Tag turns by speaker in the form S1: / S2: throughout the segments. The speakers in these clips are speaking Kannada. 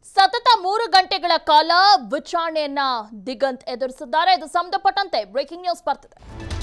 S1: ಸತತ ಮೂರು ಗಂಟೆಗಳ ಕಾಲ ವಿಚಾರಣೆಯನ್ನ ದಿಗಂತ್ ಎದುರಿಸಿದ್ದಾರೆ ಇದು ಸಂಬಂಧಪಟ್ಟಂತೆ ಬ್ರೇಕಿಂಗ್ ನ್ಯೂಸ್ ಬರ್ತಿದೆ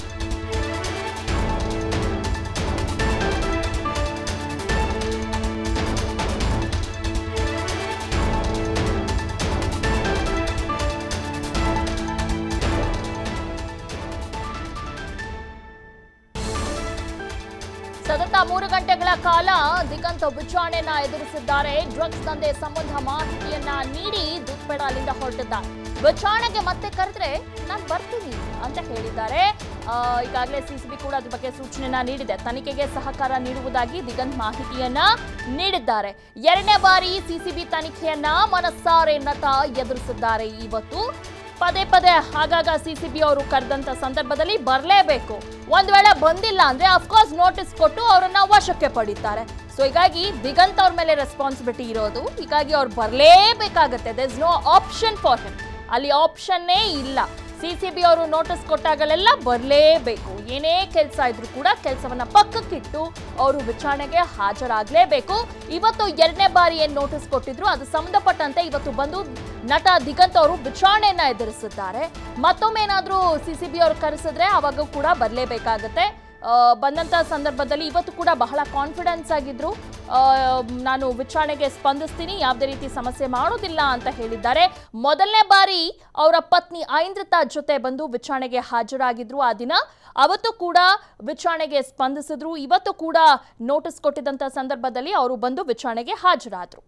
S1: ಸತತ ಮೂರು ಗಂಟೆಗಳ ಕಾಲ ದಿಗಂತ್ ವಿಚಾರಣೆಯನ್ನ ಎದುರಿಸಿದ್ದಾರೆ ಡ್ರಗ್ಸ್ ದಂಧೆ ಸಂಬಂಧ ಮಾಹಿತಿಯನ್ನ ನೀಡಿ ದುಪ್ಪೆಡ ಅಲ್ಲಿಂದ ಹೊರಟಿದ್ದಾರೆ ವಿಚಾರಣೆಗೆ ಮತ್ತೆ ಕರೆದ್ರೆ ನಾನು ಬರ್ತೀನಿ ಅಂತ ಹೇಳಿದ್ದಾರೆ ಆ, ಈಗಾಗಲೇ ಸಿಸಿಬಿ ಕೂಡ ಅದ್ರ ಬಗ್ಗೆ ಸೂಚನೆಯನ್ನ ನೀಡಿದೆ ತನಿಖೆಗೆ ಸಹಕಾರ ನೀಡುವುದಾಗಿ ದಿಗಂತ್ ಮಾಹಿತಿಯನ್ನ ನೀಡಿದ್ದಾರೆ ಎರಡನೇ ಬಾರಿ ಸಿಸಿಬಿ ತನಿಖೆಯನ್ನ ಮನಸ್ಸಾರೆ ನಟ ಎದುರಿಸಿದ್ದಾರೆ ಇವತ್ತು ಪದೇ ಪದೇ ಆಗಾಗ ಸಿಸಿಬಿ ಅವರು ಕರೆದಂತ ಸಂದರ್ಭದಲ್ಲಿ ಬರಲೇಬೇಕು ಒಂದ್ ವೇಳೆ ಬಂದಿಲ್ಲ ಅಂದ್ರೆ ಅಫ್ಕೋರ್ಸ್ ನೋಟಿಸ್ ಕೊಟ್ಟು ಅವರನ್ನ ವಶಕ್ಕೆ ಪಡೀತಾರೆ ಸೊ ಹೀಗಾಗಿ ದಿಗಂತ್ ಅವ್ರ ಮೇಲೆ ರೆಸ್ಪಾನ್ಸಿಬಿಲಿಟಿ ಇರೋದು ಹೀಗಾಗಿ ಅವ್ರು ಬರಲೇಬೇಕಾಗತ್ತೆ there is no option for him ಅಲ್ಲಿ ಆಪ್ಷನ್ನೇ ಇಲ್ಲ ಸಿಸಿಬಿ ಅವರು ನೋಟಿಸ್ ಕೊಟ್ಟಾಗಲೆಲ್ಲ ಬರಲೇಬೇಕು ಏನೇ ಕೆಲಸ ಇದ್ರೂ ಕೂಡ ಕೆಲಸವನ್ನ ಪಕ್ಕಕ್ಕಿಟ್ಟು ಅವರು ವಿಚಾರಣೆಗೆ ಹಾಜರಾಗಲೇಬೇಕು ಇವತ್ತು ಎರಡನೇ ಬಾರಿ ಏನ್ ನೋಟಿಸ್ ಕೊಟ್ಟಿದ್ರು ಅದು ಸಂಬಂಧಪಟ್ಟಂತೆ ಇವತ್ತು ಬಂದು ನಟ ದಿಗಂತ್ ಅವರು ವಿಚಾರಣೆಯನ್ನ ಎದುರಿಸಿದ್ದಾರೆ ಮತ್ತೊಮ್ಮೆ ಏನಾದ್ರೂ ಸಿಸಿಬಿ ಅವರು ಕರೆಸಿದ್ರೆ ಅವಾಗ ಕೂಡ ಬರಲೇಬೇಕಾಗತ್ತೆ ಆ, ಬಂದಂತ ಸಂದರ್ಭದಲ್ಲಿ ಇವತ್ತು ಕೂಡ ಬಹಳ ಕಾನ್ಫಿಡೆನ್ಸ್ ಆಗಿದ್ರು ಆ, ನಾನು ವಿಚಾರಣೆಗೆ ಸ್ಪಂದಿಸ್ತೀನಿ ಯಾವುದೇ ರೀತಿ ಸಮಸ್ಯೆ ಮಾಡೋದಿಲ್ಲ ಅಂತ ಹೇಳಿದ್ದಾರೆ ಮೊದಲನೇ ಬಾರಿ ಅವರ ಪತ್ನಿ ಐಂದ್ರತಾ ಜೊತೆ ಬಂದು ವಿಚಾರಣೆಗೆ ಹಾಜರಾಗಿದ್ರು ಆ ದಿನ ಅವತ್ತು ಕೂಡ ವಿಚಾರಣೆಗೆ ಸ್ಪಂದಿಸಿದ್ರು ಇವತ್ತು ಕೂಡ ನೋಟಿಸ್ ಕೊಟ್ಟಿದ್ದಂತ ಸಂದರ್ಭದಲ್ಲಿ ಅವರು ಬಂದು ವಿಚಾರಣೆಗೆ ಹಾಜರಾದ್ರು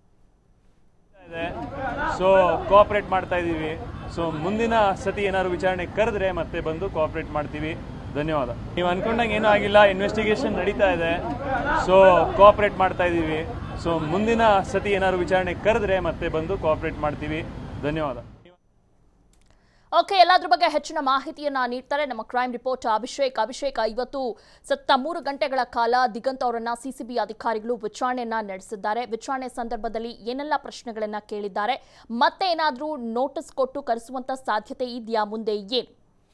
S2: ಇದೆ ಸೊ ಕೋಆಪರೇಟ್ ಮಾಡ್ತಾ ಇದ್ದೀವಿ ಸೊ ಮುಂದಿನ ಸತಿ ಏನಾದ್ರು ವಿಚಾರಣೆ ಕರೆದ್ರೆ ಮತ್ತೆ ಬಂದು ಕೋಆಪರೇಟ್ ಮಾಡ್ತೀವಿ ಧನ್ಯವಾದ ನೀವು ಅನ್ಕೊಂಡಂಗೆ ಏನೂ ಆಗಿಲ್ಲ ಇನ್ವೆಸ್ಟಿಗೇಷನ್ ನಡೀತಾ ಇದೆ ಸೊ ಕೋಆಪರೇಟ್ ಮಾಡ್ತಾ ಇದ್ದೀವಿ ಸೊ ಮುಂದಿನ ಸತಿ ಏನಾದ್ರು ವಿಚಾರಣೆ ಕರೆದ್ರೆ ಮತ್ತೆ ಬಂದು ಕೋಆಪರೇಟ್ ಮಾಡ್ತೀವಿ ಧನ್ಯವಾದ
S1: ಓಕೆ ಎಲ್ಲದ್ರ ಬಗ್ಗೆ ಹೆಚ್ಚಿನ ಮಾಹಿತಿಯನ್ನ ನೀಡ್ತಾರೆ ನಮ್ಮ ಕ್ರೈಮ್ ರಿಪೋರ್ಟ್ ಅಭಿಷೇಕ್ ಅಭಿಷೇಕ್ ಇವತ್ತು ಸತ್ತ ಮೂರು ಗಂಟೆಗಳ ಕಾಲ ದಿಗಂತ್ ಅವರನ್ನ ಸಿಸಿಬಿ ಅಧಿಕಾರಿಗಳು ವಿಚಾರಣೆಯನ್ನ ನಡೆಸಿದ್ದಾರೆ ವಿಚಾರಣೆ ಸಂದರ್ಭದಲ್ಲಿ ಏನೆಲ್ಲ ಪ್ರಶ್ನೆಗಳನ್ನ ಕೇಳಿದ್ದಾರೆ ಮತ್ತೆ ಏನಾದ್ರೂ ನೋಟಿಸ್ ಕೊಟ್ಟು ಕರೆಸುವಂತ ಸಾಧ್ಯತೆ ಇದೆಯಾ ಮುಂದೆ ಏನು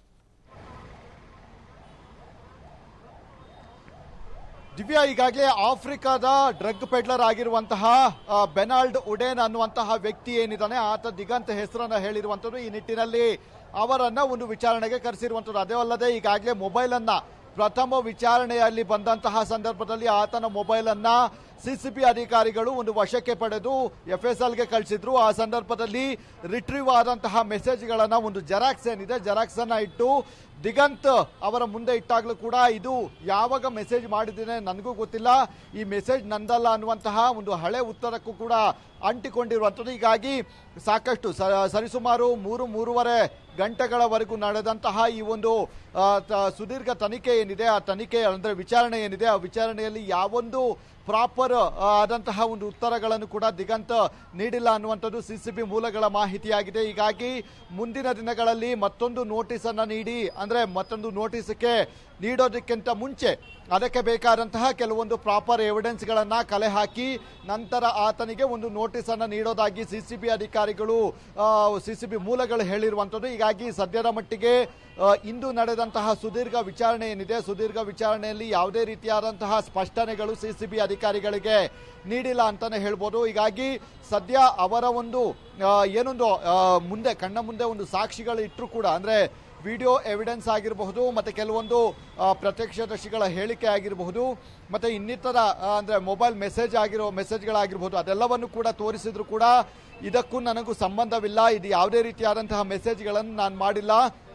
S3: ದಿವ್ಯಾ ಈಗಾಗಲೇ ಆಫ್ರಿಕಾದ ಡ್ರಗ್ ಪೆಡ್ಲರ್ ಆಗಿರುವಂತಹ ಆ, ಬೆನಾಲ್ಡ್ ಉಡೇನ್ ಅನ್ನುವಂತಹ ವ್ಯಕ್ತಿ ಏನಿದ್ದಾನೆ ಆತ ದಿಗಂತ್ ಹೆಸರನ್ನ ಹೇಳಿರುವಂತದ್ದು ಈ ನಿಟ್ಟಿನಲ್ಲಿ ಅವರನ್ನ ಒಂದು ವಿಚಾರಣೆಗೆ ಕರೆಸಿರುವಂತದ್ದು ಅದೇ ಅಲ್ಲದೆ ಈಗಾಗಲೇ ಮೊಬೈಲ್ ಅನ್ನ ಪ್ರಥಮ ವಿಚಾರಣೆಯಲ್ಲಿ ಬಂದಂತಹ ಸಂದರ್ಭದಲ್ಲಿ ಆತನ ಮೊಬೈಲ್ ಅನ್ನ ಸಿಸಿಬಿ ಅಧಿಕಾರಿಗಳು ಒಂದು ವಶಕ್ಕೆ ಪಡೆದು ಎಫ್ ಎಸ್ ಎಲ್ಗೆ ಕಳಿಸಿದ್ರು ಆ ಸಂದರ್ಭದಲ್ಲಿ ರಿಟ್ರೀವ್ ಆದಂತಹ ಮೆಸೇಜ್ಗಳನ್ನ ಒಂದು ಜೆರಾಕ್ಸ್ ಏನಿದೆ ಜೆರಾಕ್ಸ್ ಅನ್ನ ಇಟ್ಟು ದಿಗಂತ್ ಅವರ ಮುಂದೆ ಇಟ್ಟಾಗಲೂ ಕೂಡ ಇದು ಯಾವಾಗ ಮೆಸೇಜ್ ಮಾಡಿದ್ದೇನೆ ನನಗೂ ಗೊತ್ತಿಲ್ಲ ಈ ಮೆಸೇಜ್ ನಂದಲ್ಲ ಅನ್ನುವಂತಹ ಒಂದು ಹಳೆ ಉತ್ತರಕ್ಕೂ ಕೂಡ ಅಂಟಿಕೊಂಡಿರುವಂಥದ್ದು ಹೀಗಾಗಿ ಸಾಕಷ್ಟು ಸ- ಸರಿಸುಮಾರು ಮೂರು ಮೂರುವರೆ ಗಂಟೆಗಳವರೆಗೂ ನಡೆದಂತಹ ಈ ಒಂದು ಆ, ತ- ಸುದೀರ್ಘ ತನಿಖೆ ಏನಿದೆ ಆ ತನಿಖೆ ಅಂದರೆ ವಿಚಾರಣೆ ಏನಿದೆ ಆ ವಿಚಾರಣೆಯಲ್ಲಿ ಯಾವೊಂದು ಪ್ರಾಪರ್ ಆದಂತಹ ಒಂದು ಉತ್ತರಗಳನ್ನು ಕೂಡ ದಿಗಂತ್ ನೀಡಿಲ್ಲ ಅನ್ನುವಂಥದ್ದು ಸಿಸಿಬಿ ಮೂಲಗಳ ಮಾಹಿತಿಯಾಗಿದೆ ಹೀಗಾಗಿ ಮುಂದಿನ ದಿನಗಳಲ್ಲಿ ಮತ್ತೊಂದು ನೋಟಿಸ್ ಅನ್ನ ನೀಡಿ ಅಂದ್ರೆ ಮತ್ತೊಂದು ನೋಟಿಸ್ಗೆ ನೀಡೋದಕ್ಕಿಂತ ಮುಂಚೆ ಅದಕ್ಕೆ ಬೇಕಾದಂತಹ ಕೆಲವೊಂದು ಪ್ರಾಪರ್ ಎವಿಡೆನ್ಸ್ಗಳನ್ನ ಕಲೆ ಹಾಕಿ ನಂತರ ಆತನಿಗೆ ಒಂದು ನೋಟಿಸ್ ಅನ್ನ ನೀಡೋದಾಗಿ ಸಿಸಿಬಿ ಅಧಿಕಾರಿಗಳು ಸಿಸಿಬಿ ಮೂಲಗಳು ಹೇಳಿರುವಂಥದ್ದು ಹೀಗಾಗಿ ಸದ್ಯದ ಮಟ್ಟಿಗೆ ಆ, ಇಂದು ನಡೆದಂತಹ ಸುದೀರ್ಘ ವಿಚಾರಣೆ ಏನಿದೆ ಸುದೀರ್ಘ ವಿಚಾರಣೆಯಲ್ಲಿ ಯಾವುದೇ ರೀತಿಯಾದಂತಹ ಸ್ಪಷ್ಟನೆಗಳು ಸಿಸಿಬಿ ಅಧಿಕಾರಿಗಳಿಗೆ ನೀಡಿಲ್ಲ ಅಂತಾನೆ ಹೇಳ್ಬೋದು ಹೀಗಾಗಿ ಸದ್ಯ ಅವರ ಒಂದು ಆ, ಏನೊಂದು ಆ, ಮುಂದೆ ಕಣ್ಣ ಮುಂದೆ ಒಂದು ಸಾಕ್ಷಿಗಳು ಇಟ್ಟರು ಕೂಡ ಅಂದ್ರೆ ವಿಡಿಯೋ ಎವಿಡೆನ್ಸ್ ಆಗಿರಬಹುದು ಮತ್ತೆ ಕೆಲವೊಂದು ಆ, ಪ್ರತ್ಯಕ್ಷದರ್ಶಿಗಳ ಹೇಳಿಕೆ ಆಗಿರಬಹುದು ಮತ್ತೆ ಇನ್ನಿತರ ಆ, ಅಂದ್ರೆ ಮೊಬೈಲ್ ಮೆಸೇಜ್ ಆಗಿರೋ ಮೆಸೇಜ್ಗಳಾಗಿರ್ಬೋದು ಅದೆಲ್ಲವನ್ನು ಕೂಡ ತೋರಿಸಿದ್ರು ಕೂಡ ಇದಕ್ಕೂ ನನಗೂ ಸಂಬಂಧವಿಲ್ಲ ಇದು ಯಾವುದೇ ರೀತಿಯಾದಂತಹ ಮೆಸೇಜ್ಗಳನ್ನು ನಾನು ಮಾಡಿಲ್ಲ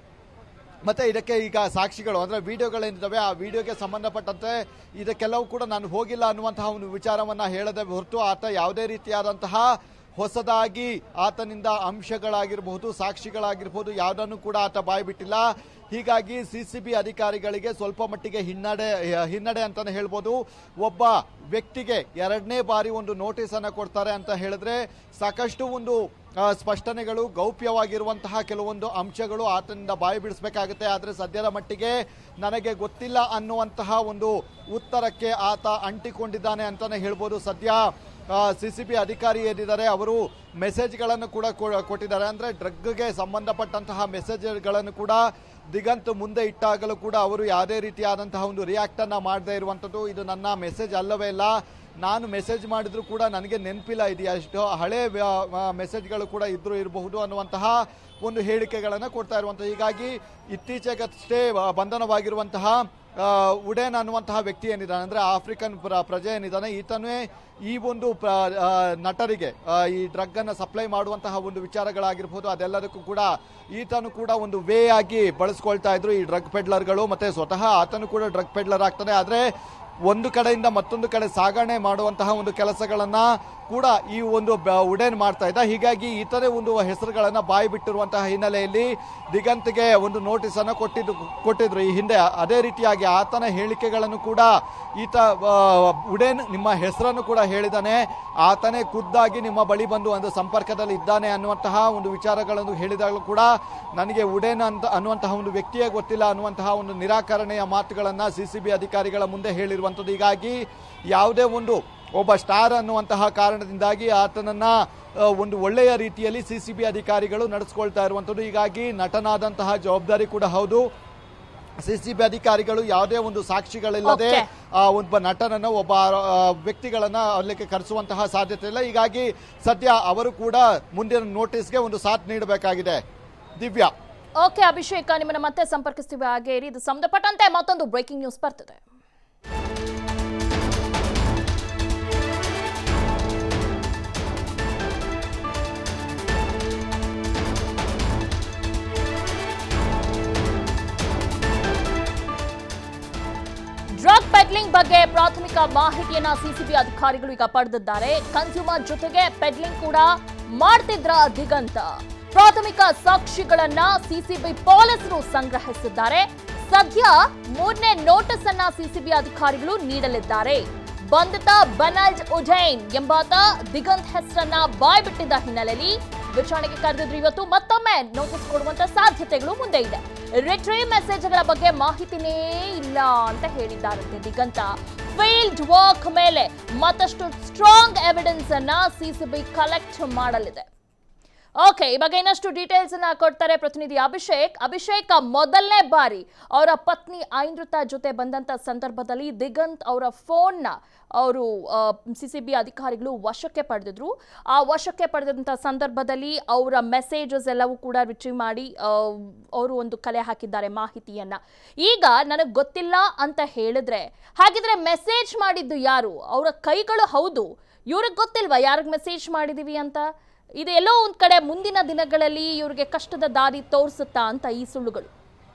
S3: ಮತ್ತೆ ಇದಕ್ಕೆ ಈಗ ಸಾಕ್ಷಿಗಳು ಅಂದ್ರೆ ವಿಡಿಯೋಗಳೇನಿದ್ದಾವೆ ಆ ವಿಡಿಯೋಗೆ ಸಂಬಂಧಪಟ್ಟಂತೆ ಇದಕ್ಕೆಲ್ಲವೂ ಕೂಡ ನಾನು ಹೋಗಿಲ್ಲ ಅನ್ನುವಂತಹ ಒಂದು ವಿಚಾರವನ್ನ ಹೇಳದೆ ಹೊರತು ಆತ ಯಾವುದೇ ರೀತಿಯಾದಂತಹ ಹೊಸದಾಗಿ ಆತನಿಂದ ಅಂಶಗಳಾಗಿರಬಹುದು ಸಾಕ್ಷಿಗಳಾಗಿರಬಹುದು ಯಾವುದನ್ನು ಕೂಡ ಆತ ಬಾಯಿ ಬಿಟ್ಟಿಲ್ಲ ಹೀಗಾಗಿ ಸಿಸಿಬಿ ಅಧಿಕಾರಿಗಳಿಗೆ ಸ್ವಲ್ಪ ಮಟ್ಟಿಗೆ ಹಿನ್ನಡೆ ಹಿನ್ನಡೆ ಅಂತಾನೆ ಹೇಳ್ಬೋದು ಒಬ್ಬ ವ್ಯಕ್ತಿಗೆ ಎರಡನೇ ಬಾರಿ ಒಂದು ನೋಟಿಸ್ ಅನ್ನ ಕೊಡ್ತಾರೆ ಅಂತ ಹೇಳಿದ್ರೆ ಸಾಕಷ್ಟು ಒಂದು ಆ, ಸ್ಪಷ್ಟನೆಗಳು ಗೌಪ್ಯವಾಗಿರುವಂತಹ ಕೆಲವೊಂದು ಅಂಶಗಳು ಆತನಿಂದ ಬಾಯಿ ಬಿಡಿಸಬೇಕಾಗುತ್ತೆ ಆದರೆ ಸದ್ಯದ ಮಟ್ಟಿಗೆ ನನಗೆ ಗೊತ್ತಿಲ್ಲ ಅನ್ನುವಂತಹ ಒಂದು ಉತ್ತರಕ್ಕೆ ಆತ ಅಂಟಿಕೊಂಡಿದ್ದಾನೆ ಅಂತಾನೆ ಹೇಳ್ಬೋದು ಸದ್ಯ ಸಿ ಸಿ ಬಿ ಅಧಿಕಾರಿ ಏನಿದ್ದಾರೆ ಅವರು ಮೆಸೇಜ್ಗಳನ್ನು ಕೂಡ ಕೊ- ಕೊಟ್ಟಿದ್ದಾರೆ ಅಂದ್ರೆ ಡ್ರಗ್ಗೆ ಸಂಬಂಧಪಟ್ಟಂತಹ ಮೆಸೇಜ್ಗಳನ್ನು ಕೂಡ ದಿಗಂತ್ ಮುಂದೆ ಇಟ್ಟಾಗಲೂ ಕೂಡ ಅವರು ಯಾವುದೇ ರೀತಿಯಾದಂತಹ ಒಂದು ರಿಯಾಕ್ಟ್ ಅನ್ನ ಮಾಡದೇ ಇರುವಂತದ್ದು ಇದು ನನ್ನ ಮೆಸೇಜ್ ಅಲ್ಲವೇ ಇಲ್ಲ ನಾನು ಮೆಸೇಜ್ ಮಾಡಿದ್ರು ಕೂಡ ನನಗೆ ನೆನಪಿಲ್ಲ ಇದು ಎಷ್ಟು ಹಳೆ ಮೆಸೇಜ್ಗಳು ಕೂಡ ಇದ್ರು ಇರಬಹುದು ಅನ್ನುವಂತಹ ಒಂದು ಹೇಳಿಕೆಗಳನ್ನು ಕೊಡ್ತಾ ಇರುವಂತಹ ಹೀಗಾಗಿ ಇತ್ತೀಚೆಗಷ್ಟೇ ಆ, ಬಂಧನವಾಗಿರುವಂತಹ ಆ, ಉಡೇನ್ ಅನ್ನುವಂತಹ ವ್ಯಕ್ತಿ ಏನಿದ್ದಾನೆ ಅಂದ್ರೆ ಆಫ್ರಿಕನ್ ಪ್ರ- ಪ್ರಜೆ ಏನಿದ್ದಾನೆ ಈತನೇ ಈ ಒಂದು ಪ್ರ- ಆ, ನಟರಿಗೆ ಆ, ಈ ಡ್ರಗ್ ಅನ್ನ ಸಪ್ಲೈ ಮಾಡುವಂತಹ ಒಂದು ವಿಚಾರಗಳಾಗಿರ್ಬೋದು ಅದೆಲ್ಲದಕ್ಕೂ ಕೂಡ ಈತನು ಕೂಡ ಒಂದು ವೇ ಆಗಿ ಬಳಸ್ಕೊಳ್ತಾ ಇದ್ರು ಈ ಡ್ರಗ್ ಪೆಡ್ಲರ್ಗಳು ಮತ್ತೆ ಸ್ವತಃ ಆತನು ಕೂಡ ಡ್ರಗ್ ಪೆಡ್ಲರ್ ಆಗ್ತಾನೆ ಆದ್ರೆ ಒಂದು ಕಡೆಯಿಂದ ಮತ್ತೊಂದು ಕಡೆ ಸಾಗಣೆ ಮಾಡುವಂತಹ ಒಂದು ಕೆಲಸಗಳನ್ನ ಕೂಡ ಈ ಒಂದು ಬ- ಉಡೇನ್ ಮಾಡ್ತಾ ಇದ್ದ ಹೀಗಾಗಿ ಈತನೇ ಒಂದು ಹೆಸರುಗಳನ್ನ ಬಾಯಿ ಬಿಟ್ಟಿರುವಂತಹ ಹಿನ್ನೆಲೆಯಲ್ಲಿ ದಿಗಂತ್ಗೆ ಒಂದು ನೋಟಿಸ್ ಅನ್ನ ಕೊಟ್ಟಿದ್ದು ಕೊಟ್ಟಿದ್ರು ಈ ಹಿಂದೆ ಅದೇ ರೀತಿಯಾಗಿ ಆತನ ಹೇಳಿಕೆಗಳನ್ನು ಕೂಡ ಈತ ಆ, ಉಡೇನ್ ನಿಮ್ಮ ಹೆಸರನ್ನು ಕೂಡ ಹೇಳಿದಾನೆ ಆತನೇ ಖುದ್ದಾಗಿ ನಿಮ್ಮ ಬಳಿ ಬಂದು ಒಂದು ಸಂಪರ್ಕದಲ್ಲಿ ಇದ್ದಾನೆ ಅನ್ನುವಂತಹ ಒಂದು ವಿಚಾರಗಳನ್ನು ಹೇಳಿದಾಗಲೂ ಕೂಡ ನನಗೆ ಉಡೇನ್ ಅಂತ ಅನ್ನುವಂತಹ ಒಂದು ವ್ಯಕ್ತಿಯೇ ಗೊತ್ತಿಲ್ಲ ಅನ್ನುವಂತಹ ಒಂದು ನಿರಾಕರಣೆಯ ಮಾತುಗಳನ್ನ ಸಿ ಸಿ ಬಿ ಅಧಿಕಾರಿಗಳ ಮುಂದೆ ಹೇಳಿರುವಂಥದ್ದು ಹೀಗಾಗಿ ಯಾವುದೇ ಒಂದು ಒಬ್ಬ ಸ್ಟಾರ್ ಅನ್ನುವಂತಹ ಕಾರಣದಿಂದಾಗಿ ಆತನನ್ನ ಆ, ಒಂದು ಒಳ್ಳೆಯ ರೀತಿಯಲ್ಲಿ ಸಿ ಸಿ ಬಿ ಅಧಿಕಾರಿಗಳು ನಡೆಸ್ಕೊಳ್ತಾ ಇರುವಂಥದ್ದು ಹೀಗಾಗಿ ನಟನಾದಂತಹ ಜವಾಬ್ದಾರಿ ಕೂಡ ಹೌದು ಸಿ ಸಿ ಬಿ ಅಧಿಕಾರಿಗಳು ಯಾವುದೇ ಒಂದು ಸಾಕ್ಷಿಗಳಿಲ್ಲದೆ
S1: Okay.
S3: ಆ ಒಬ್ಬ ನಟನನ್ನು ಒಬ್ಬ ಆ, ವ್ಯಕ್ತಿಗಳನ್ನ ಅಲ್ಲಿಗೆ ಕರೆಸುವಂತಹ ಸಾಧ್ಯತೆ ಇಲ್ಲ ಹೀಗಾಗಿ ಸದ್ಯ ಅವರು ಕೂಡ ಮುಂದಿನ ನೋಟಿಸ್ಗೆ ಒಂದು ಸಾಥ್ ನೀಡಬೇಕಾಗಿದೆ ದಿವ್ಯಾ
S1: ಓಕೆ ಅಭಿಷೇಕ್ ನಿಮ್ಮನ್ನ ಮತ್ತೆ ಸಂಪರ್ಕಿಸ್ತೀವಿ ಹಾಗೆ ಇರಿ. ಇದು ಸಂಬಂಧಪಟ್ಟಂತೆ ಮತ್ತೊಂದು ಬ್ರೇಕಿಂಗ್ ನ್ಯೂಸ್ ಬರ್ತಿದೆ ಡ್ರಗ್ ಪೆಡ್ಲಿಂಗ್ ಬಗ್ಗೆ ಪ್ರಾಥಮಿಕ ಮಾಹಿತಿಯನ್ನ ಸಿಸಿಬಿ ಅಧಿಕಾರಿಗಳು ಈಗ ಪಡೆದಿದ್ದಾರೆ ಕನ್ಸ್ಯೂಮರ್ ಜೊತೆಗೆ ಪೆಡ್ಲಿಂಗ್ ಕೂಡ ಮಾಡ್ತಿದ್ರ ದಿಗಂತ ಪ್ರಾಥಮಿಕ ಸಾಕ್ಷಿಗಳನ್ನ ಸಿಸಿಬಿ ಪೊಲೀಸರು ಸಂಗ್ರಹಿಸಿದ್ದಾರೆ ಸದ್ಯ ಮೂರನೇ ನೋಟಿಸ್ ಅನ್ನ ಸಿಸಿಬಿ ಅಧಿಕಾರಿಗಳು ನೀಡಲಿದ್ದಾರೆ ಬಂಧಿತ ಬನಲ್ಜ್ ಉಜೈನ್ ಎಂಬಾತ ದಿಗಂತ್ ಹೆಸರನ್ನ ಬಾಯ್ಬಿಟ್ಟಿದ್ದ ಹಿನ್ನೆಲೆಯಲ್ಲಿ ವಿಚಾರಣೆಗೆ ಕರೆದಿದ್ರು ಇವತ್ತು ಮತ್ತೊಮ್ಮೆ ನೋಟಿಸ್ ಕೊಡುವಂತ ಸಾಧ್ಯತೆಗಳು ಮುಂದೆ ಇದೆ ರಿಟ್ರೀವ್ ಮೆಸೇಜ್ಗಳ ಬಗ್ಗೆ ಮಾಹಿತಿನೇ ಇಲ್ಲ ಅಂತ ಹೇಳಿದ್ದಾರಂತೆ ದಿಗಂತ ಫೀಲ್ಡ್ ವರ್ಕ್ ಮೇಲೆ ಮತ್ತಷ್ಟು ಸ್ಟ್ರಾಂಗ್ ಎವಿಡೆನ್ಸ್ ಅನ್ನ ಸಿಸಿಬಿ ಕಲೆಕ್ಟ್ ಮಾಡಲಿದೆ ಓಕೆ ಇವಾಗ ಇನ್ನಷ್ಟು ಡೀಟೇಲ್ಸ್ ಅನ್ನ ಕೊಡ್ತಾರೆ ಪ್ರತಿನಿಧಿ ಅಭಿಷೇಕ್ ಅಭಿಷೇಕ್ ಮೊದಲನೇ ಬಾರಿ ಅವರ ಪತ್ನಿ ಐನೃತ ಜೊತೆ ಬಂದಂತ ಸಂದರ್ಭದಲ್ಲಿ ದಿಗಂತ್ ಅವರ ಫೋನ್ನ ಅವರು ಸಿ ಸಿ ಬಿ ಅಧಿಕಾರಿಗಳು ವಶಕ್ಕೆ ಪಡೆದಿದ್ರು ಆ ವಶಕ್ಕೆ ಪಡೆದಂತ ಸಂದರ್ಭದಲ್ಲಿ ಅವರ ಮೆಸೇಜಸ್ ಎಲ್ಲವೂ ಕೂಡ ರಿಟ್ರೀವ್ ಮಾಡಿ ಅವರು ಒಂದು ಕಲೆ ಹಾಕಿದ್ದಾರೆ ಮಾಹಿತಿಯನ್ನ ಈಗ ನನಗೆ ಗೊತ್ತಿಲ್ಲ ಅಂತ ಹೇಳಿದ್ರೆ ಹಾಗಿದ್ರೆ ಮೆಸೇಜ್ ಮಾಡಿದ್ದು ಯಾರು ಅವರ ಕೈಗಳು ಹೌದು ಇವ್ರಿಗೆ ಗೊತ್ತಿಲ್ವಾ ಯಾರಿಗೆ ಮೆಸೇಜ್ ಮಾಡಿದೀವಿ ಅಂತ ಇದು ಎಲ್ಲೋ ಒಂದ್ ಕಡೆ ಮುಂದಿನ ದಿನಗಳಲ್ಲಿ ಇವ್ರಿಗೆ ಕಷ್ಟದ ದಾರಿ ತೋರಿಸುತ್ತಾ ಅಂತ ಈ ಸುಳ್ಳುಗಳು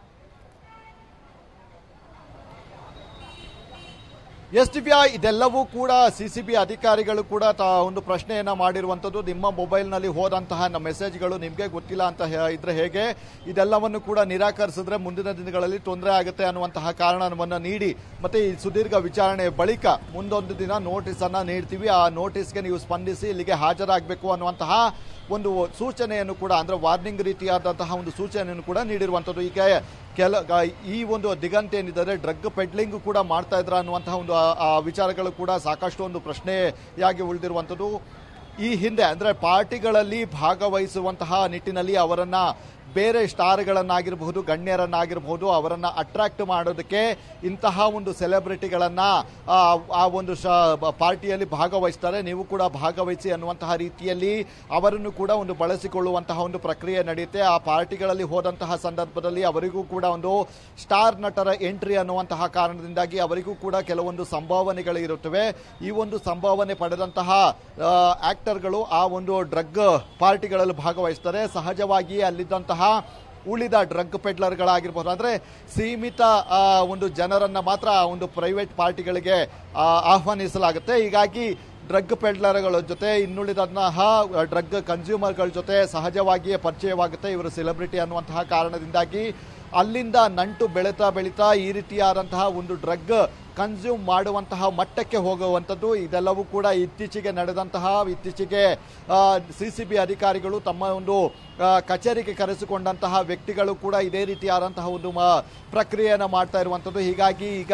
S3: ಎಸ್ ದಿವ್ಯಾ ಇದೆಲ್ಲವೂ ಕೂಡ ಸಿ ಸಿ ಬಿ ಅಧಿಕಾರಿಗಳು ಕೂಡ ತಾ ಒಂದು ಪ್ರಶ್ನೆಯನ್ನ ಮಾಡಿರುವಂಥದ್ದು ನಿಮ್ಮ ಮೊಬೈಲ್ನಲ್ಲಿ ಹೋದಂತಹ ನಮ್ಮ ಮೆಸೇಜ್ಗಳು ನಿಮಗೆ ಗೊತ್ತಿಲ್ಲ ಅಂತ ಹೇ- ಇದ್ರೆ ಹೇಗೆ ಇದೆಲ್ಲವನ್ನು ಕೂಡ ನಿರಾಕರಿಸಿದ್ರೆ ಮುಂದಿನ ದಿನಗಳಲ್ಲಿ ತೊಂದರೆ ಆಗುತ್ತೆ ಅನ್ನುವಂತಹ ಕಾರಣವನ್ನು ನೀಡಿ ಮತ್ತೆ ಈ ಸುದೀರ್ಘ ವಿಚಾರಣೆ ಬಳಿಕ ಮುಂದೊಂದು ದಿನ ನೋಟಿಸ್ ಅನ್ನ ನೀಡ್ತೀವಿ ಆ ನೋಟಿಸ್ಗೆ ನೀವು ಸ್ಪಂದಿಸಿ ಇಲ್ಲಿಗೆ ಹಾಜರಾಗಬೇಕು ಅನ್ನುವಂತಹ ಒಂದು ಸೂಚನೆಯನ್ನು ಕೂಡ ಅಂದ್ರೆ ವಾರ್ನಿಂಗ್ ರೀತಿಯಾದಂತಹ ಒಂದು ಸೂಚನೆಯನ್ನು ಕೂಡ ನೀಡಿರುವಂಥದ್ದು ಈಗ ಕೆಲ ಗ- ಈ ಒಂದು ದಿಗಂತ ಏನಿದ್ದಾರೆ ಡ್ರಗ್ ಪೆಡ್ಲಿಂಗ್ ಕೂಡ ಮಾಡ್ತಾ ಇದ್ರ ಅನ್ನುವಂತಹ ಒಂದು ಆ- ಆ ವಿಚಾರಗಳು ಕೂಡ ಸಾಕಷ್ಟು ಒಂದು ಪ್ರಶ್ನೆಯಾಗಿ ಉಳಿದಿರುವಂಥದ್ದು ಈ ಹಿಂದೆ ಅಂದ್ರೆ ಪಾರ್ಟಿಗಳಲ್ಲಿ ಭಾಗವಹಿಸುವಂತಹ ನಿಟ್ಟಿನಲ್ಲಿ ಅವರನ್ನ ಬೇರೆ ಸ್ಟಾರ್ಗಳನ್ನಾಗಿರಬಹುದು ಗಣ್ಯರನ್ನಾಗಿರಬಹುದು ಅವರನ್ನ ಅಟ್ರಾಕ್ಟ್ ಮಾಡೋದಕ್ಕೆ ಇಂತಹ ಒಂದು ಸೆಲೆಬ್ರಿಟಿಗಳನ್ನ ಆ, ಆ ಒಂದು ಶ- ಬ- ಪಾರ್ಟಿಯಲ್ಲಿ ಭಾಗವಹಿಸ್ತಾರೆ ನೀವು ಕೂಡ ಭಾಗವಹಿಸಿ ಅನ್ನುವಂತಹ ರೀತಿಯಲ್ಲಿ ಅವರನ್ನು ಕೂಡ ಒಂದು ಬಳಸಿಕೊಳ್ಳುವಂತಹ ಒಂದು ಪ್ರಕ್ರಿಯೆ ನಡೆಯುತ್ತೆ ಆ ಪಾರ್ಟಿಗಳಲ್ಲಿ ಹೋದಂತಹ ಸಂದರ್ಭದಲ್ಲಿ ಅವರಿಗೂ ಕೂಡ ಒಂದು ಸ್ಟಾರ್ ನಟರ ಎಂಟ್ರಿ ಅನ್ನುವಂತಹ ಕಾರಣದಿಂದಾಗಿ ಅವರಿಗೂ ಕೂಡ ಕೆಲವೊಂದು ಸಂಭಾವನೆಗಳು ಇರುತ್ತವೆ ಈ ಒಂದು ಸಂಭಾವನೆ ಪಡೆದಂತಹ ಆ, ಆಕ್ಟರ್ಗಳು ಆ ಒಂದು ಡ್ರಗ್ ಪಾರ್ಟಿಗಳಲ್ಲಿ ಭಾಗವಹಿಸ್ತಾರೆ ಸಹಜವಾಗಿ ಅಲ್ಲಿದ್ದಂತಹ ಉಳಿದ ಡ್ರಗ್ ಪೆಡ್ಲರ್ಗಳಾಗಿರ್ಬೋದು ಅಂದ್ರೆ ಸೀಮಿತ ಆ, ಒಂದು ಜನರನ್ನ ಮಾತ್ರ ಆ ಒಂದು ಪ್ರೈವೇಟ್ ಪಾರ್ಟಿಗಳಿಗೆ ಆ, ಆಹ್ವಾನಿಸಲಾಗುತ್ತೆ ಹೀಗಾಗಿ ಡ್ರಗ್ ಪೆಡ್ಲರ್ಗಳ ಜೊತೆ ಇನ್ನುಳಿದಂತಹ ಡ್ರಗ್ ಕನ್ಸ್ಯೂಮರ್ಗಳ ಜೊತೆ ಸಹಜವಾಗಿಯೇ ಪರಿಚಯವಾಗುತ್ತೆ ಇವರು ಸೆಲೆಬ್ರಿಟಿ ಅನ್ನುವಂತಹ ಕಾರಣದಿಂದಾಗಿ ಅಲ್ಲಿಂದ ನಂಟು ಬೆಳೀತಾ ಬೆಳೀತಾ ಈ ರೀತಿಯಾದಂತಹ ಒಂದು ಡ್ರಗ್ ಕನ್ಸ್ಯೂಮ್ ಮಾಡುವಂತಹ ಮಟ್ಟಕ್ಕೆ ಹೋಗುವಂಥದ್ದು ಇದೆಲ್ಲವೂ ಕೂಡ ಇತ್ತೀಚೆಗೆ ನಡೆದಂತಹ ಇತ್ತೀಚೆಗೆ ಸಿ ಸಿ ಬಿ ಅಧಿಕಾರಿಗಳು ತಮ್ಮ ಒಂದು ಆ, ಕಚೇರಿಗೆ ಕರೆಸಿಕೊಂಡಂತಹ ವ್ಯಕ್ತಿಗಳು ಕೂಡ ಇದೇ ರೀತಿಯಾದಂತಹ ಒಂದು ಮ- ಪ್ರಕ್ರಿಯೆಯನ್ನು ಮಾಡ್ತಾ ಇರುವಂಥದ್ದು ಹೀಗಾಗಿ ಈಗ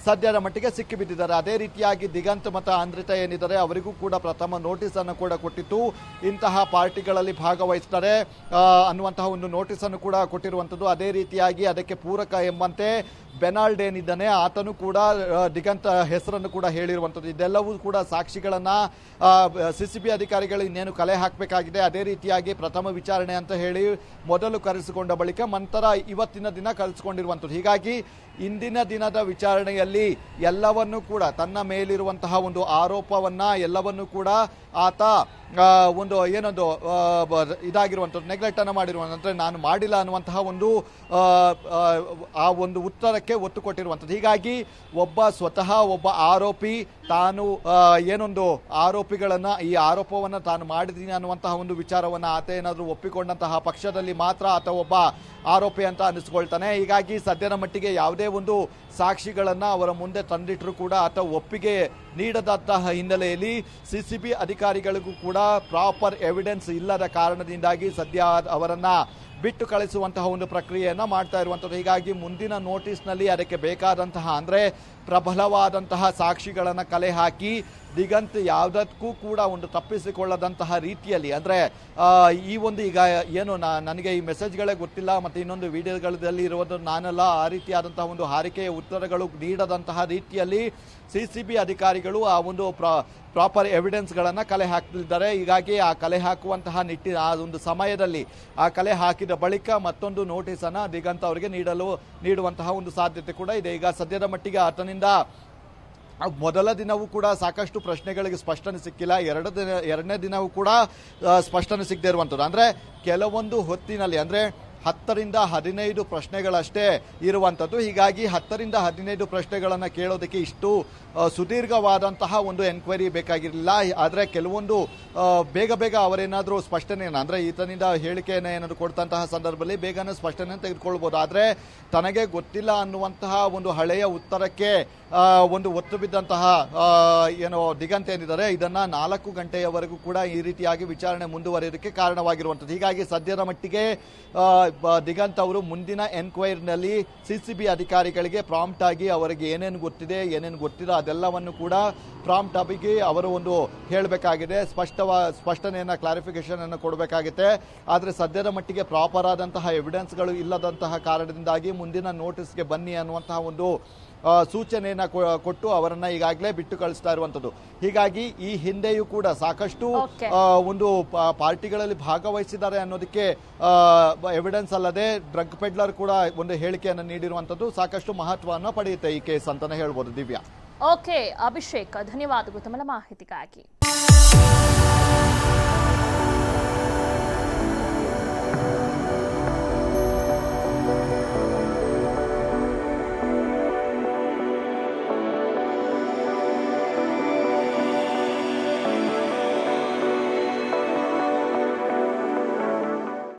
S3: ಸದ್ಯದ ಮಟ್ಟಿಗೆ ಸಿಕ್ಕಿಬಿದ್ದಿದ್ದಾರೆ ಅದೇ ರೀತಿಯಾಗಿ ದಿಗಂತ್ ಮತ್ತು ಆಂದ್ರಿತ ಏನಿದ್ದಾರೆ ಅವರಿಗೂ ಕೂಡ ಪ್ರಥಮ ನೋಟಿಸ್ ಅನ್ನು ಕೂಡ ಕೊಟ್ಟಿತ್ತು ಇಂತಹ ಪಾರ್ಟಿಗಳಲ್ಲಿ ಭಾಗವಹಿಸ್ತಾರೆ ಆ, ಅನ್ನುವಂತಹ ಒಂದು ನೋಟಿಸ್ ಅನ್ನು ಕೂಡ ಕೊಟ್ಟಿರುವಂತದ್ದು ಅದೇ ರೀತಿಯಾಗಿ ಅದಕ್ಕೆ ಪೂರಕ ಎಂಬಂತೆ ಬೆನಾಲ್ಡ್ ಏನಿದ್ದಾನೆ ಆತನು ಕೂಡ ಆ, ದಿಗಂತ್ ಹೆಸರನ್ನು ಕೂಡ ಹೇಳಿರುವಂತದ್ದು ಇದೆಲ್ಲವೂ ಕೂಡ ಸಾಕ್ಷಿಗಳನ್ನ ಸಿಸಿಬಿ ಅಧಿಕಾರಿಗಳು ಇನ್ನೇನು ಕಲೆ ಹಾಕಬೇಕಾಗಿದೆ ಅದೇ ರೀತಿಯಾಗಿ ಪ್ರಥಮ ವಿಚಾರಣೆ ಅಂತ ಹೇಳಿ ಮೊದಲು ಕರೆಸಿಕೊಂಡ ಬಳಿಕ ನಂತರ ಇವತ್ತಿನ ದಿನ ಕರೆಸಿಕೊಂಡಿರುವಂಥದ್ದು ಹೀಗಾಗಿ ಇಂದಿನ ದಿನದ ವಿಚಾರಣೆಯಲ್ಲಿ ಎಲ್ಲವನ್ನೂ ಕೂಡ ತನ್ನ ಮೇಲಿರುವಂತಹ ಒಂದು ಆರೋಪವನ್ನ ಎಲ್ಲವನ್ನೂ ಕೂಡ ಆತ ಆ, ಒಂದು ಏನೊಂದು ಆ, ಬ- ಇದಾಗಿರುವಂಥದ್ದು ನೆಗ್ಲೆಕ್ಟ್ ಅನ್ನು ಮಾಡಿರುವಂತ ನಾನು ಮಾಡಿಲ್ಲ ಅನ್ನುವಂತಹ ಒಂದು ಆ, ಆ, ಆ ಒಂದು ಉತ್ತರಕ್ಕೆ ಒತ್ತು ಕೊಟ್ಟಿರುವಂಥದ್ದು ಹೀಗಾಗಿ ಒಬ್ಬ ಸ್ವತಃ ಒಬ್ಬ ಆರೋಪಿ ತಾನು ಆ, ಏನೊಂದು ಆರೋಪಿಗಳನ್ನ ಈ ಆರೋಪವನ್ನ ತಾನು ಮಾಡಿದ್ದೀನಿ ಅನ್ನುವಂತಹ ಒಂದು ವಿಚಾರವನ್ನ ಆತ ಏನಾದರೂ ಒಪ್ಪಿಕೊಂಡಂತಹ ಪಕ್ಷದಲ್ಲಿ ಮಾತ್ರ ಆತ ಒಬ್ಬ ಆರೋಪಿ ಅಂತ ಅನಿಸ್ಕೊಳ್ತಾನೆ ಹೀಗಾಗಿ ಸದ್ಯದ ಮಟ್ಟಿಗೆ ಯಾವುದೇ ಒಂದು ಸಾಕ್ಷಿಗಳನ್ನ ಅವರ ಮುಂದೆ ತಂದಿಟ್ಟರು ಕೂಡ ಆತ ಒಪ್ಪಿಗೆ ನೀಡದಂತಹ ಹಿನ್ನೆಲೆಯಲ್ಲಿ ಸಿಸಿಬಿ ಅಧಿಕಾರಿಗಳಿಗೂ ಕೂಡ ಪ್ರಾಪರ್ ಎವಿಡೆನ್ಸ್ ಇಲ್ಲದ ಕಾರಣದಿಂದಾಗಿ ಸದ್ಯ ಅವರನ್ನ ಬಿಟ್ಟು ಕಳಿಸುವಂತಹ ಒಂದು ಪ್ರಕ್ರಿಯೆಯನ್ನ ಮಾಡ್ತಾ ಇರುವಂತದ್ದು ಹೀಗಾಗಿ ಮುಂದಿನ ನೋಟಿಸ್ನಲ್ಲಿ ಅದಕ್ಕೆ ಬೇಕಾದಂತಹ ಅಂದ್ರೆ ಪ್ರಬಲವಾದಂತಹ ಸಾಕ್ಷಿಗಳನ್ನ ಕಲೆ ಹಾಕಿ ದಿಗಂತ್ ಯಾವುದಕ್ಕೂ ಕೂಡ ಒಂದು ತಪ್ಪಿಸಿಕೊಳ್ಳದಂತಹ ರೀತಿಯಲ್ಲಿ ಅಂದ್ರೆ ಆ, ಈ ಒಂದು ಈಗ ಏನು ನಾ- ನನಗೆ ಈ ಮೆಸೇಜ್ಗಳೇ ಗೊತ್ತಿಲ್ಲ ಮತ್ತೆ ಇನ್ನೊಂದು ವಿಡಿಯೋಗಳಲ್ಲಿ ಇರುವುದು ನಾನೆಲ್ಲ ಆ ರೀತಿಯಾದಂತಹ ಒಂದು ಹಾರಿಕೆಯ ಉತ್ತರಗಳು ನೀಡದಂತಹ ರೀತಿಯಲ್ಲಿ ಸಿ ಸಿ ಬಿ ಅಧಿಕಾರಿಗಳು ಆ ಒಂದು ಪ್ರಾಪರ್ ಎವಿಡೆನ್ಸ್ಗಳನ್ನ ಕಲೆ ಹಾಕ್ತಿದ್ದಾರೆ ಹೀಗಾಗಿ ಆ ಕಲೆ ಹಾಕುವಂತಹ ನಿಟ್ಟಿನ ಆ ಒಂದು ಸಮಯದಲ್ಲಿ ಆ ಕಲೆ ಹಾಕಿದ ಬಳಿಕ ಮತ್ತೊಂದು ನೋಟಿಸ್ ಅನ್ನ ದಿಗಂತ್ ಅವರಿಗೆ ನೀಡಲು ನೀಡುವಂತಹ ಒಂದು ಸಾಧ್ಯತೆ ಕೂಡ ಇದೆ ಈಗ ಸದ್ಯದ ಮಟ್ಟಿಗೆ ಆತನಿಂದ ಆ ಮೊದಲ ದಿನವೂ ಕೂಡ ಸಾಕಷ್ಟು ಪ್ರಶ್ನೆಗಳಿಗೆ ಸ್ಪಷ್ಟನೆ ಸಿಕ್ಕಿಲ್ಲ ಎರಡು ದಿನ ಎರಡನೇ ದಿನವೂ ಕೂಡ ಆ, ಸ್ಪಷ್ಟನೆ ಸಿಗದೆ ಇರುವಂಥದ್ದು ಅಂದ್ರೆ ಕೆಲವೊಂದು ಹೊತ್ತಿನಲ್ಲಿ ಅಂದ್ರೆ ಹತ್ತರಿಂದ ಹದಿನೈದು ಪ್ರಶ್ನೆಗಳಷ್ಟೇ ಇರುವಂಥದ್ದು ಹೀಗಾಗಿ ಹತ್ತರಿಂದ ಹದಿನೈದು ಪ್ರಶ್ನೆಗಳನ್ನು ಕೇಳೋದಕ್ಕೆ ಇಷ್ಟು ಆ, ಸುದೀರ್ಘವಾದಂತಹ ಒಂದು ಎನ್ಕ್ವೈರಿ ಬೇಕಾಗಿರಲಿಲ್ಲ ಆದರೆ ಕೆಲವೊಂದು ಆ, ಬೇಗ ಬೇಗ ಅವರೇನಾದರೂ ಸ್ಪಷ್ಟನೆಯನ್ನು ಅಂದರೆ ಈತನಿಂದ ಹೇಳಿಕೆಯನ್ನು ಏನಾದರೂ ಕೊಡ್ತಂತಹ ಸಂದರ್ಭದಲ್ಲಿ ಬೇಗನೆ ಸ್ಪಷ್ಟನೆ ತೆಗೆದುಕೊಳ್ಬೋದು ಆದರೆ ತನಗೆ ಗೊತ್ತಿಲ್ಲ ಅನ್ನುವಂತಹ ಒಂದು ಹಳೆಯ ಉತ್ತರಕ್ಕೆ ಆ, ಒಂದು ಒತ್ತು ಬಿದ್ದಂತಹ ಆ, ಏನು ದಿಗಂತ್ ಏನಿದ್ದಾರೆ ಇದನ್ನ ನಾಲ್ಕು ಗಂಟೆಯವರೆಗೂ ಕೂಡ ಈ ರೀತಿಯಾಗಿ ವಿಚಾರಣೆ ಮುಂದುವರಿಯೋದಕ್ಕೆ ಕಾರಣವಾಗಿರುವಂಥದ್ದು ಹೀಗಾಗಿ ಸದ್ಯದ ಮಟ್ಟಿಗೆ ಆ, ಬ- ದಿಗಂತ್ ಅವರು ಮುಂದಿನ ಎನ್ಕ್ವೈರಿನಲ್ಲಿ ಸಿಸಿಬಿ ಅಧಿಕಾರಿಗಳಿಗೆ ಪ್ರಾಂಪ್ಟ್ ಆಗಿ ಅವರಿಗೆ ಏನೇನು ಗೊತ್ತಿದೆ ಏನೇನು ಗೊತ್ತಿಲ್ಲ ಅದೆಲ್ಲವನ್ನು ಕೂಡ ಪ್ರಾಂಪ್ಟ್ ಆಗಿ ಅವರು ಒಂದು ಹೇಳಬೇಕಾಗಿದೆ ಸ್ಪಷ್ಟವಾ ಸ್ಪಷ್ಟನೆಯನ್ನ ಕ್ಲಾರಿಫಿಕೇಶನ್ ಅನ್ನು ಕೊಡಬೇಕಾಗುತ್ತೆ ಆದರೆ ಸದ್ಯದ ಮಟ್ಟಿಗೆ ಪ್ರಾಪರ್ ಆದಂತಹ ಎವಿಡೆನ್ಸ್ಗಳು ಇಲ್ಲದಂತಹ ಕಾರಣದಿಂದಾಗಿ ಮುಂದಿನ ನೋಟಿಸ್ಗೆ ಬನ್ನಿ ಅನ್ನುವಂತಹ ಒಂದು ಆ, ಸೂಚನೆಯನ್ನ ಕೊ- ಕೊಟ್ಟು ಅವರನ್ನ ಈಗಾಗಲೇ ಬಿಟ್ಟು ಕಳಿಸ್ತಾ ಇರುವಂತದ್ದು ಹೀಗಾಗಿ ಈ ಹಿಂದೆಯೂ ಕೂಡ ಸಾಕಷ್ಟು
S1: Okay.
S3: ಆ, ಒಂದು ಪ- ಪಾರ್ಟಿಗಳಲ್ಲಿ ಭಾಗವಹಿಸಿದ್ದಾರೆ ಅನ್ನೋದಕ್ಕೆ ಎವಿಡೆನ್ಸ್ ಅಲ್ಲದೆ ಡ್ರಗ್ ಪೆಡ್ಲರ್ ಕೂಡ ಒಂದು ಹೇಳಿಕೆಯನ್ನು ನೀಡಿರುವಂತದ್ದು ಸಾಕಷ್ಟು ಮಹತ್ವವನ್ನು ಪಡೆಯುತ್ತೆ ಈ ಕೇಸ್ ಅಂತಾನೆ ಹೇಳ್ಬೋದು ದಿವ್ಯಾ
S1: ಓಕೆ ಅಭಿಷೇಕ್ ಧನ್ಯವಾದಗಳು ತಮ್ಮ ಮಾಹಿತಿಗಾಗಿ